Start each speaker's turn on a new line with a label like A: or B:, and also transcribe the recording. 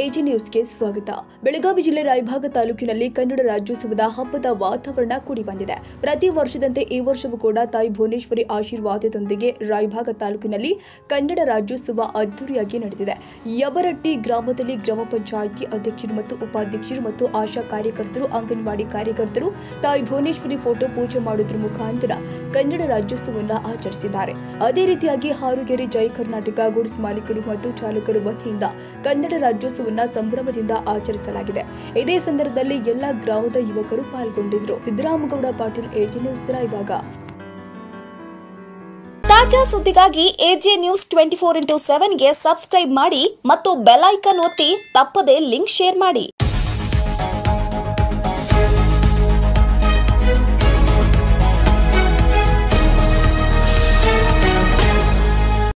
A: AG ನ್ಯೂಸ್ಗೆ ಸ್ವಾಗತ ಬೆಳಗಾವಿ ಜಿಲ್ಲೆ ರಾಯಭಾಗ ತಾಲೂಕಿನಲ್ಲಿ ಕನ್ನಡ ರಾಜ್ಯೋತ್ಸವದ ಹಬ್ಬದ ವಾತಾವರಣ ಕೂಡಿ ಬಂದಿದೆ ಪ್ರತಿ ವರ್ಷದಂತೆ ಈ ವರ್ಷವೂ ಕೂಡ ತಾಯಿ ಭುವನೇಶ್ವರಿ ಆಶೀರ್ವಾದದೊಂದಿಗೆ ರಾಯಭಾಗ ತಾಲೂಕಿನಲ್ಲಿ ಕನ್ನಡ ರಾಜ್ಯೋತ್ಸವ ಅದ್ದೂರಿಯಾಗಿ ನಡೆದಿದೆ ಯಬರಟ್ಟಿ ಗ್ರಾಮದಲ್ಲಿ ಗ್ರಾಮ ಪಂಚಾಯಿತಿ ಅಧ್ಯಕ್ಷರು ಮತ್ತು ಉಪಾಧ್ಯಕ್ಷರು ಮತ್ತು ಆಶಾ ಕಾರ್ಯಕರ್ತರು ಅಂಗನವಾಡಿ ಕಾರ್ಯಕರ್ತರು ತಾಯಿ ಭುವನೇಶ್ವರಿ ಫೋಟೋ ಪೂಜೆ ಮಾಡುವುದರ ಮುಖಾಂತರ ಕನ್ನಡ ರಾಜ್ಯೋತ್ಸವವನ್ನು ಆಚರಿಸಿದ್ದಾರೆ ಅದೇ ರೀತಿಯಾಗಿ ಹಾರುಗೆರೆ ಜೈ ಕರ್ನಾಟಕ ಗುಡ್ಸ್ ಮಾಲೀಕರು ಮತ್ತು ಚಾಲಕರು ವತಿಯಿಂದ ಕನ್ನಡ ರಾಜ್ಯೋತ್ಸವನ್ನ ಸಂಭ್ರಮದಿಂದ ಆಚರಿಸಲಾಗಿದೆ ಇದೇ ಸಂದರ್ಭದಲ್ಲಿ ಎಲ್ಲ ಗ್ರಾಮದ ಯುವಕರು ಪಾಲ್ಗೊಂಡಿದ್ರು ಸಿದ್ದರಾಮಗೌಡ ಪಾಟೀಲ್ ಏಜಿ ನ್ಯೂಸ್ ರಾಯಭಾಗ
B: ತಾಜಾ ಸುದ್ದಿಗಾಗಿ AJ news twenty four into ಸೆವೆನ್ಗೆ ಸಬ್ಸ್ಕ್ರೈಬ್ ಮಾಡಿ ಮತ್ತು ಬೆಲ್ ಐಕಾನ್ ಒತ್ತಿ ತಪ್ಪದೇ ಲಿಂಕ್ ಶೇರ್ ಮಾಡಿ